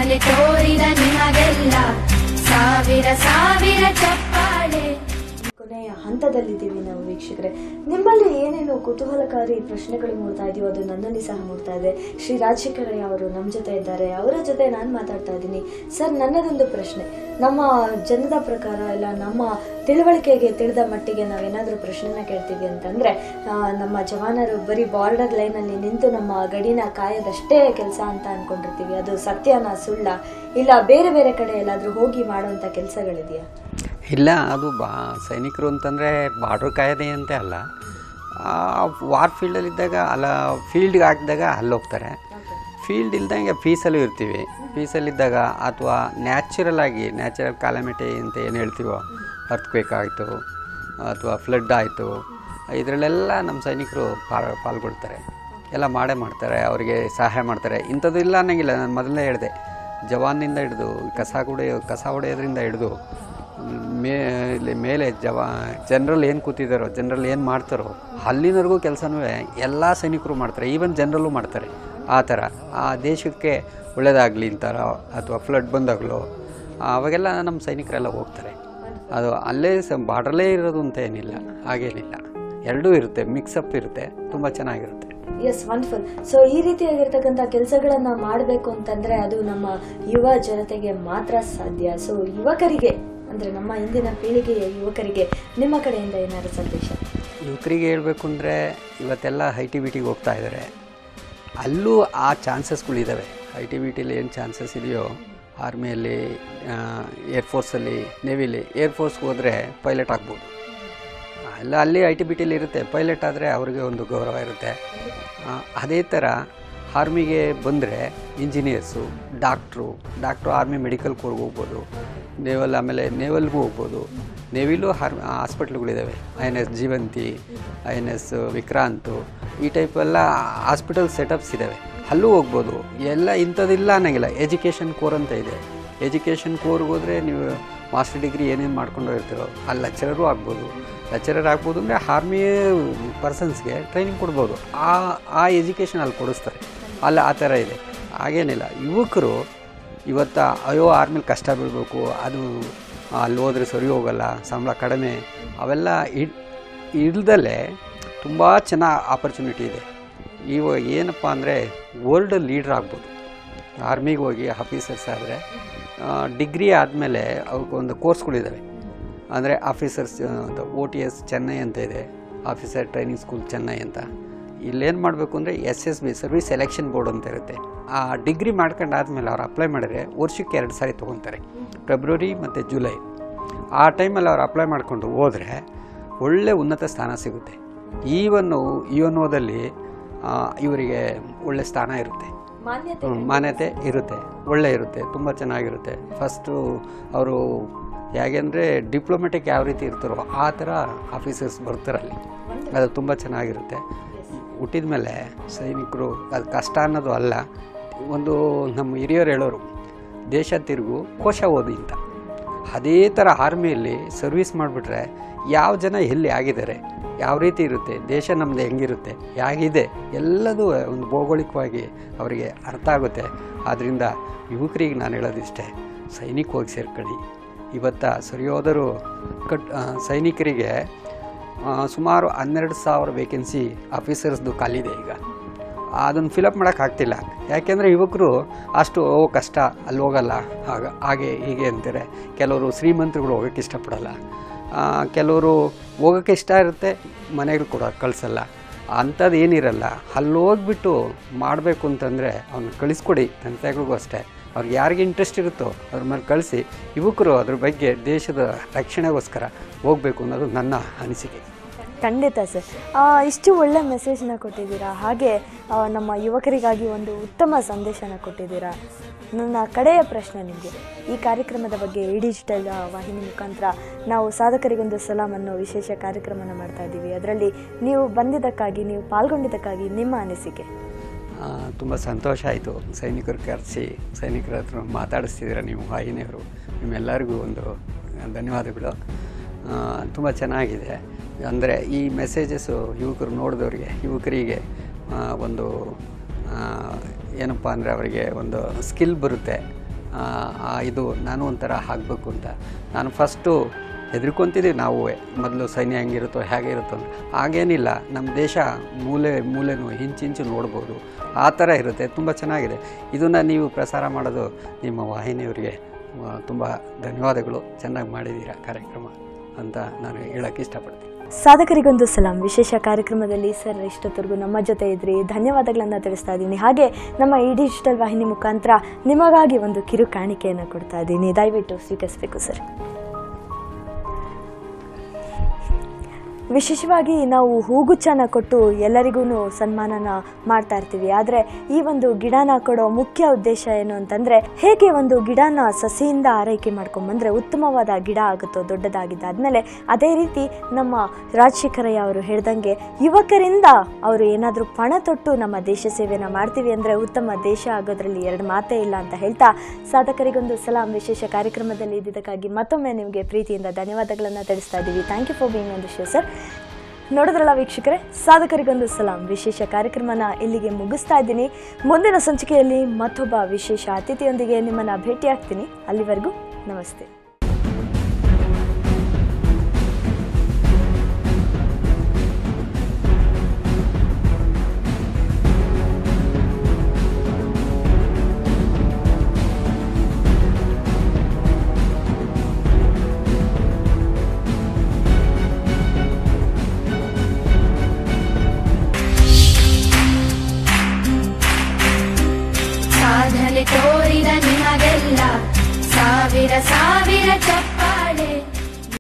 ಮೇಲೆ ತೋರಿದ ನಿಮಗೆಲ್ಲ ಸಾವಿರ ಸಾವಿರ ಚಪ್ಪಾಳೆ ಕೊನೆಯ ಹಂತದಲ್ಲಿದ್ದೀವಿ ನಾವು ವೀಕ್ಷಕರೇ ನಿಮ್ಮಲ್ಲಿ ಏನೇನು ಕುತೂಹಲಕಾರಿ ಪ್ರಶ್ನೆಗಳು ಮೂಡ್ತಾ ಇದೆಯೋ ಅದು ನನ್ನಲ್ಲಿ ಸಹ ಮೂಡ್ತಾ ಇದೆ ಶ್ರೀ ರಾಜಶೇಖರ ಅವರು ನಮ್ಮ ಜೊತೆ ಇದ್ದಾರೆ ಅವರ ಜೊತೆ ನಾನು ಮಾತಾಡ್ತಾ ಇದ್ದೀನಿ ಸರ್ ನನ್ನದೊಂದು ಪ್ರಶ್ನೆ ನಮ್ಮ ಜನದ ಪ್ರಕಾರ ಇಲ್ಲ ನಮ್ಮ ತಿಳುವಳಿಕೆಗೆ ತಿಳಿದ ಮಟ್ಟಿಗೆ ನಾವೇನಾದರೂ ಪ್ರಶ್ನೆನ ಕೇಳ್ತೀವಿ ಅಂತಂದ್ರೆ ಆ, ನಮ್ಮ ಜವಾನರು ಬರೀ ಬಾರ್ಡರ್ ಲೈನಲ್ಲಿ ನಿಂತು ನಮ್ಮ ಗಡಿನ ಕಾಯೋದಷ್ಟೇ ಕೆಲಸ ಅಂತ ಅನ್ಕೊಂಡಿರ್ತೀವಿ ಅದು ಸತ್ಯನ ಸುಳ್ಳ ಇಲ್ಲ ಬೇರೆ ಬೇರೆ ಕಡೆ ಎಲ್ಲಾದರೂ ಹೋಗಿ ಮಾಡುವಂಥ ಕೆಲಸಗಳಿದೆಯಾ ಇಲ್ಲ ಅದು ಬಾ ಸೈನಿಕರು ಅಂತಂದರೆ ಬಾರ್ಡ್ರ್ ಕಾಯೋದೇ ಅಂತ ಅಲ್ಲ ವಾರ್ ಫೀಲ್ಡಲ್ಲಿದ್ದಾಗ ಅಲ್ಲ ಫೀಲ್ಡ್ಗೆ ಹಾಕಿದಾಗ ಅಲ್ಲಿ ಹೋಗ್ತಾರೆ ಫೀಲ್ಡ್ ಇಲ್ದಂಗೆ ಪೀಸಲ್ಲೂ ಇರ್ತೀವಿ ಪೀಸಲ್ಲಿದ್ದಾಗ ಅಥವಾ ನ್ಯಾಚುರಲ್ ಆಗಿ ನ್ಯಾಚುರಲ್ ಕಾಲಮಿಟಿ ಅಂತ ಏನು ಹೇಳ್ತೀವೋ ಅರ್ತ್ಕ್ವೇಕ್ ಆಯಿತು ಅಥವಾ ಫ್ಲಡ್ ಆಯಿತು ಇದರಲ್ಲೆಲ್ಲ ನಮ್ಮ ಸೈನಿಕರು ಪಾಲ್ ಪಾಲ್ಗೊಳ್ತಾರೆ ಎಲ್ಲ ಮಾಡೇ ಮಾಡ್ತಾರೆ ಅವರಿಗೆ ಸಹಾಯ ಮಾಡ್ತಾರೆ ಇಂಥದ್ದು ಇಲ್ಲ ಅನ್ನಂಗಿಲ್ಲ ನಾನು ಮೊದಲೇ ಹೇಳಿದೆ ಜವಾನಿಂದ ಹಿಡಿದು ಕಸ ಹೊಡೆಯೋ ಕಸ ಹೊಡೆಯೋದ್ರಿಂದ ಹಿಡಿದು ಮೇಲೆ ಮೇಲೆ ಜವಾ ಜನರಲ್ ಏನು ಕೂತಿದ್ದಾರೋ ಜನರಲ್ ಏನು ಮಾಡ್ತಾರೋ ಅಲ್ಲಿನವರೆಗೂ ಕೆಲಸನೂ ಎಲ್ಲ ಸೈನಿಕರು ಮಾಡ್ತಾರೆ ಈವನ್ ಜನರಲ್ಲೂ ಮಾಡ್ತಾರೆ ಆ ಥರ ಆ ದೇಶಕ್ಕೆ ಒಳ್ಳೆಯದಾಗಲಿ ಅಂತಾರ ಅಥವಾ ಫ್ಲಡ್ ಬಂದಾಗಲೋ ಅವಾಗೆಲ್ಲ ನಮ್ಮ ಸೈನಿಕರೆಲ್ಲ ಹೋಗ್ತಾರೆ ಅದು ಅಲ್ಲೇ ಸ ಬಾರ್ಡ್ರಲ್ಲೇ ಇರೋದು ಅಂತ ಏನಿಲ್ಲ ಹಾಗೇನಿಲ್ಲ ಎರಡೂ ಇರುತ್ತೆ ಮಿಕ್ಸಪ್ ಇರುತ್ತೆ ತುಂಬ ಚೆನ್ನಾಗಿರುತ್ತೆ ಎಸ್ ವಂಡರ್ಫುಲ್ ಸೊ ಈ ರೀತಿಯಾಗಿರ್ತಕ್ಕಂಥ ಕೆಲಸಗಳನ್ನ ಮಾಡಬೇಕು ಅಂತಂದ್ರೆ ಅದು ನಮ್ಮ ಯುವ ಜನತೆಗೆ ಮಾತ್ರ ಸಾಧ್ಯ ಸೊ ಯುವಕರಿಗೆ ಅಂದ್ರೆ ನಮ್ಮ ಇಂದಿನ ಪೀಳಿಗೆಯ ಯುವಕರಿಗೆ ನಿಮ್ಮ ಕಡೆಯಿಂದ ಏನಾದ್ರು ಸಂದೇಶ ಯುವಕರಿಗೆ ಹೇಳಬೇಕು ಅಂದರೆ ಇವತ್ತೆಲ್ಲ ಐ ಟಿ ಬಿ ಟಿಗೆ ಹೋಗ್ತಾ ಇದ್ದಾರೆ ಅಲ್ಲೂ ಆ ಚಾನ್ಸಸ್ಗಳಿದ್ದಾವೆ ಐ ಟಿ ಬಿ ಟಿಲಿ ಏನು ಚಾನ್ಸಸ್ ಇದೆಯೋ ಆರ್ಮಿಯಲ್ಲಿ ಏರ್ಫೋರ್ಸಲ್ಲಿ ನೇವಿಲಿ ಏರ್ಫೋರ್ಸ್ಗೆ ಹೋದರೆ ಪೈಲಟ್ ಆಗ್ಬೋದು ಅಲ್ಲ ಅಲ್ಲಿ ಐ ಟಿ ಬಿ ಟಿಲಿ ಇರುತ್ತೆ ಪೈಲಟ್ ಆದರೆ ಅವ್ರಿಗೆ ಒಂದು ಗೌರವ ಇರುತ್ತೆ ಆ, ಅದೇ ಥರ ಆರ್ಮಿಗೆ ಬಂದರೆ engineers doctor doctor army medical ಕೋರ್ಗೆ ಹೋಗ್ಬೋದು ನೇವಲ್ ಆಮೇಲೆ ನೇವಲ್ಗೂ ಹೋಗ್ಬೋದು ನೇವಿಲೂ ಹಾರ್ ಹಾಸ್ಪಿಟ್ಲ್ಗಳಿದ್ದಾವೆ I N S Jeevanti I N S Vikrant ಈ ಟೈಪ್ ಎಲ್ಲ ಹಾಸ್ಪಿಟಲ್ ಸೆಟಪ್ಸ್ ಇದ್ದಾವೆ ಅಲ್ಲೂ ಹೋಗ್ಬೋದು ಎಲ್ಲ ಇಂಥದ್ದಿಲ್ಲ ಅನ್ನಂಗಿಲ್ಲ ಎಜುಕೇಷನ್ ಕೋರ್ ಅಂತ ಇದೆ ಎಜುಕೇಷನ್ ಕೋರ್ಗೆ ಹೋದರೆ ನೀವು ಮಾಸ್ಟರ್ ಡಿಗ್ರಿ ಏನೇನು ಮಾಡ್ಕೊಂಡು ಹೋಗಿರ್ತೀರೋ ಅಲ್ಲಿ ಲೆಕ್ಚರರು ಆಗ್ಬೋದು ಲೆಕ್ಚರರ್ ಆಗ್ಬೋದು ಅಂದರೆ ಆರ್ಮಿ ಪರ್ಸನ್ಸ್ಗೆ ಟ್ರೈನಿಂಗ್ ಕೊಡ್ಬೋದು ಆ ಆ ಎಜುಕೇಷನ್ ಅಲ್ಲಿ ಕೊಡಿಸ್ತಾರೆ ಅಲ್ಲಿ ಆ ಥರ ಇದೆ ಹಾಗೇನಿಲ್ಲ ಯುವಕರು ಇವತ್ತ ಅಯ್ಯೋ ಆರ್ಮಿಲಿ ಕಷ್ಟ ಬೀಳಬೇಕು ಅದು ಅಲ್ಲಿ ಹೋದ್ರೆ ಸರಿ ಹೋಗಲ್ಲ ಸಂಬಳ ಕಡಿಮೆ ಅವೆಲ್ಲ ಇಡ್ ಇಲ್ದಲೇ ತುಂಬ ಚೆನ್ನಾಗಿ ಆಪರ್ಚುನಿಟಿ ಇದೆ ಇವ ಏನಪ್ಪ ಅಂದರೆ ವರ್ಲ್ಡ್ ಲೀಡ್ರ್ ಆಗ್ಬೋದು ಆರ್ಮಿಗೆ ಹೋಗಿ ಆಫೀಸರ್ಸ್ ಆದರೆ ಡಿಗ್ರಿ ಆದಮೇಲೆ ಒಂದು ಕೋರ್ಸ್ಗಳಿದ್ದಾವೆ ಅಂದರೆ ಆಫೀಸರ್ಸ್ ಅಂತ ಓ ಟಿ ಎಸ್ ಚೆನ್ನೈ ಅಂತ ಇದೆ ಆಫೀಸರ್ ಟ್ರೈನಿಂಗ್ ಸ್ಕೂಲ್ ಚೆನ್ನೈ ಅಂತ ಇಲ್ಲೇನು ಮಾಡಬೇಕು ಅಂದರೆ S S B service selection board ಅಂತ ಇರುತ್ತೆ ಆ ಡಿಗ್ರಿ ಮಾಡ್ಕೊಂಡಾದ್ಮೇಲೆ ಅವ್ರು ಅಪ್ಲೈ ಮಾಡಿದ್ರೆ ವರ್ಷಕ್ಕೆ ಎರಡು ಸಾರಿ ತೊಗೊತಾರೆ ಫೆಬ್ರವರಿ ಮತ್ತು ಜುಲೈ ಆ ಟೈಮಲ್ಲಿ ಅವ್ರು ಅಪ್ಲೈ ಮಾಡಿಕೊಂಡು ಹೋದರೆ ಒಳ್ಳೆ ಉನ್ನತ ಸ್ಥಾನ ಸಿಗುತ್ತೆ ಈವನ್ನು ಇ ಎನ್ ಓದಲ್ಲಿ ಇವರಿಗೆ ಒಳ್ಳೆ ಸ್ಥಾನ ಇರುತ್ತೆ ಮಾನ್ಯತೆ ಹ್ಮ್, ಮಾನ್ಯತೆ ಇರುತ್ತೆ ಒಳ್ಳೆ ಇರುತ್ತೆ ತುಂಬ ಚೆನ್ನಾಗಿರುತ್ತೆ ಫಸ್ಟು ಅವರು ಹೇಗೆಂದರೆ ಡಿಪ್ಲೊಮೆಟಿಕ್ ಯಾವ ರೀತಿ ಇರ್ತಾರೋ ಆ ಥರ ಆಫೀಸರ್ಸ್ ಬರ್ತಾರಲ್ಲಿ ಅದು ತುಂಬ ಚೆನ್ನಾಗಿರುತ್ತೆ ಹುಟ್ಟಿದ ಮೇಲೆ ಸೈನಿಕರು ಅದು ಕಷ್ಟ ಅನ್ನೋದು ಅಲ್ಲ ಒಂದು ನಮ್ಮ ಹಿರಿಯರು ಹೇಳೋರು ದೇಶ ತಿರುಗು ಕೋಶ ಓದಿ ಅಂತ ಅದೇ ಥರ ಆರ್ಮಿಯಲ್ಲಿ ಸರ್ವಿಸ್ ಮಾಡಿಬಿಟ್ರೆ ಯಾವ ಜನ ಎಲ್ಲಿ ಆಗಿದ್ದಾರೆ ಯಾವ ರೀತಿ ಇರುತ್ತೆ ದೇಶ ನಮ್ಮದು ಹೆಂಗಿರುತ್ತೆ ಹೇಗಿದೆ ಎಲ್ಲದೂ ಒಂದು ಭೌಗೋಳಿಕವಾಗಿ ಅವರಿಗೆ ಅರ್ಥ ಆಗುತ್ತೆ ಆದ್ದರಿಂದ ಯುವಕರಿಗೆ ನಾನು ಹೇಳೋದಿಷ್ಟೇ ಸೈನಿಕ ಹೋಗಿ ಸೇರ್ಕೊಳ್ಳಿ ಇವತ್ತ ಸರಿಯೋದರು ಕಟ್ ಆ, ಸೈನಿಕರಿಗೆ ಆ, ಸುಮಾರು ಹನ್ನೆರಡು ಸಾವಿರ ವೇಕೆನ್ಸಿ ಆಫೀಸರ್ಸ್ದು ಖಾಲಿದೆ ಈಗ ಅದನ್ನು ಫಿಲಪ್ ಮಾಡೋಕ್ಕಾಗ್ತಿಲ್ಲ ಯಾಕೆಂದರೆ ಯುವಕರು ಅಷ್ಟು ಓ ಕಷ್ಟ ಅಲ್ಲಿ ಹೋಗಲ್ಲ ಆಗ ಹಾಗೆ ಹೀಗೆ ಅಂತಾರೆ ಕೆಲವರು ಶ್ರೀಮಂತರುಗಳು ಹೋಗೋಕ್ಕೆ ಇಷ್ಟಪಡಲ್ಲ ಆ, ಕೆಲವರು ಹೋಗೋಕ್ಕೆ ಇಷ್ಟ ಇರುತ್ತೆ ಮನೆಗಳು ಕೂಡ ಕಳಿಸಲ್ಲ ಅಂಥದ್ದು ಏನಿರಲ್ಲ ಅಲ್ಲಿ ಹೋಗ್ಬಿಟ್ಟು ಮಾಡಬೇಕು ಅಂತಂದರೆ ಅವ್ನ ಕಳಿಸ್ಕೊಡಿ ತಂದೆಗಳಿಗೂ ಅಷ್ಟೇ ಅವ್ರಿಗೆ ಯಾರಿಗೆ ಇಂಟ್ರೆಸ್ಟ್ ಇರುತ್ತೋ ಅದ್ರ ಮೇಲೆ ಕಳಿಸಿ ಯುವಕರು ಅದ್ರ ಬಗ್ಗೆ ದೇಶದ ರಕ್ಷಣೆಗೋಸ್ಕರ ಹೋಗಬೇಕು ಅನ್ನೋದು ನನ್ನ ಅನಿಸಿಕೆ ಖಂಡಿತ ಸರ್ ಆ, ಇಷ್ಟು ಒಳ್ಳೆ ಮೆಸೇಜ್ನ ಕೊಟ್ಟಿದ್ದೀರಾ ಹಾಗೆ ಆ, ನಮ್ಮ ಯುವಕರಿಗಾಗಿ ಒಂದು ಉತ್ತಮ ಸಂದೇಶನ ಕೊಟ್ಟಿದ್ದೀರಾ ನನ್ನ ಕಡೆಯ ಪ್ರಶ್ನೆ ನಿಮಗೆ ಈ ಕಾರ್ಯಕ್ರಮದ ಬಗ್ಗೆ ಈ ಡಿಜಿಟಲ್ ಆ, ವಾಹಿನಿ ಮುಖಾಂತರ ನಾವು ಸಾಧಕರಿಗೊಂದು ಸಲಾಂ ಅನ್ನೋ ವಿಶೇಷ ಕಾರ್ಯಕ್ರಮನ ಮಾಡ್ತಾ ಇದ್ದೀವಿ ಅದರಲ್ಲಿ ನೀವು ಬಂದಿದ್ದಕ್ಕಾಗಿ ನೀವು ಪಾಲ್ಗೊಂಡಿದ್ದಕ್ಕಾಗಿ ನಿಮ್ಮ ಅನಿಸಿಕೆ ತುಂಬ ಸಂತೋಷ ಆಯಿತು ಸೈನಿಕರು ಕರೆಸಿ ಸೈನಿಕರ ಹತ್ರ ಮಾತಾಡಿಸ್ತಿದ್ದೀರ ನೀವು ವಾಹಿನಿಯವರು ನಿಮ್ಮೆಲ್ಲರಿಗೂ ಒಂದು ಧನ್ಯವಾದಗಳು ತುಂಬ ಚೆನ್ನಾಗಿದೆ ಅಂದರೆ ಈ ಮೆಸೇಜಸ್ಸು ಯುವಕರು ನೋಡಿದವ್ರಿಗೆ ಯುವಕರಿಗೆ ಆ, ಒಂದು ಆ, ಏನಪ್ಪ ಅಂದರೆ ಅವರಿಗೆ ಒಂದು ಸ್ಕಿಲ್ ಬರುತ್ತೆ ಆ, ಆ ಇದು ನಾನು ಒಂಥರ ಆಗಬೇಕು ಅಂತ ನಾನು ಫಸ್ಟು ಹೆದರ್ಕೊತಿದ್ದೀವಿ ನಾವು ಮೊದಲು ಸೈನ್ಯ ಹೆಂಗಿರುತ್ತೋ ಹೇಗೆ ಇರುತ್ತೋ ಅಂತ ಹಾಗೇನಿಲ್ಲ ನಮ್ಮ ದೇಶ ಮೂಲೆ ಮೂಲೆನೂ ಇಂಚಿಂಚು ನೋಡ್ಬೋದು ಆ ಥರ ಇರುತ್ತೆ ತುಂಬ ಚೆನ್ನಾಗಿದೆ ಇದನ್ನು ನೀವು ಪ್ರಸಾರ ಮಾಡೋದು ನಿಮ್ಮ ವಾಹಿನಿಯವರಿಗೆ ತುಂಬ ಧನ್ಯವಾದಗಳು ಚೆನ್ನಾಗಿ ಮಾಡಿದ್ದೀರಾ ಕಾರ್ಯಕ್ರಮ ಅಂತ ನಾನು ಹೇಳೋಕ್ಕೆ ಇಷ್ಟಪಡ್ತೀನಿ ಸಾಧಕರಿಗೊಂದು ಸಲಾಂ ವಿಶೇಷ ಕಾರ್ಯಕ್ರಮದಲ್ಲಿ ಸರ್ ಇಷ್ಟೊತ್ತರೆಗೂ ನಮ್ಮ ಜೊತೆ ಇದ್ರಿ ಧನ್ಯವಾದಗಳನ್ನು ತಿಳಿಸ್ತಾ ಇದ್ದೀನಿ ಹಾಗೆ ನಮ್ಮ ಈ ಡಿಜಿಟಲ್ ವಾಹಿನಿ ಮುಖಾಂತರ ನಿಮಗಾಗಿ ಒಂದು ಕಿರು ಕಾಣಿಕೆಯನ್ನು ಕೊಡ್ತಾ ಇದ್ದೀನಿ ದಯವಿಟ್ಟು ಸ್ವೀಕರಿಸಬೇಕು ಸರ್ ವಿಶೇಷವಾಗಿ ನಾವು ಹೂಗುಚ್ಛನ ಕೊಟ್ಟು ಎಲ್ಲರಿಗೂ ಸನ್ಮಾನನ ಮಾಡ್ತಾ ಇರ್ತೀವಿ ಆದರೆ ಈ ಒಂದು ಗಿಡನ ಕೊಡೋ ಮುಖ್ಯ ಉದ್ದೇಶ ಏನು ಅಂತಂದರೆ ಹೇಗೆ ಒಂದು ಗಿಡನ ಸಸಿಯಿಂದ ಆರೈಕೆ ಮಾಡ್ಕೊಂಬಂದ್ರೆ ಉತ್ತಮವಾದ ಗಿಡ ಆಗುತ್ತೋ ದೊಡ್ಡದಾಗಿದ್ದಾದ್ಮೇಲೆ ಅದೇ ರೀತಿ ನಮ್ಮ ರಾಜಶೇಖರಯ್ಯ ಅವರು ಹೇಳ್ದಂಗೆ ಯುವಕರಿಂದ ಅವರು ಏನಾದರೂ ಪಣ ತೊಟ್ಟು ನಮ್ಮ ದೇಶ ಸೇವೆನ ಮಾಡ್ತೀವಿ ಅಂದರೆ ಉತ್ತಮ ದೇಶ ಆಗೋದ್ರಲ್ಲಿ ಎರಡು ಮಾತೇ ಇಲ್ಲ ಅಂತ ಹೇಳ್ತಾ ಸಾಧಕರಿಗೊಂದು ಸಲಾಂ ವಿಶೇಷ ಕಾರ್ಯಕ್ರಮದಲ್ಲಿ ಇದ್ದಿದ್ದಕ್ಕಾಗಿ ಮತ್ತೊಮ್ಮೆ ನಿಮಗೆ ಪ್ರೀತಿಯಿಂದ ಧನ್ಯವಾದಗಳನ್ನು ತಿಳಿಸ್ತಾ ಇದ್ದೀವಿ thank you for being on the show sir ನೋಡಿದ್ರಲ್ಲ ವೀಕ್ಷಕರೇ ಸಾಧಕರಿಗೊಂದು ಸಲಾಂ ವಿಶೇಷ ಕಾರ್ಯಕ್ರಮನ ಇಲ್ಲಿಗೆ ಮುಗಿಸ್ತಾ ಇದ್ದೀನಿ ಮುಂದಿನ ಸಂಚಿಕೆಯಲ್ಲಿ ಮತ್ತೊಬ್ಬ ವಿಶೇಷ ಅತಿಥಿಯೊಂದಿಗೆ ನಿಮ್ಮನ್ನು ಭೇಟಿಯಾಗ್ತೀನಿ ಅಲ್ಲಿವರೆಗೂ ನಮಸ್ತೆ ಸಾಧನೆ ತೋರಿದ ನಿಮಗೆಲ್ಲ ಸಾವಿರ ಸಾವಿರ ಚಪ್ಪ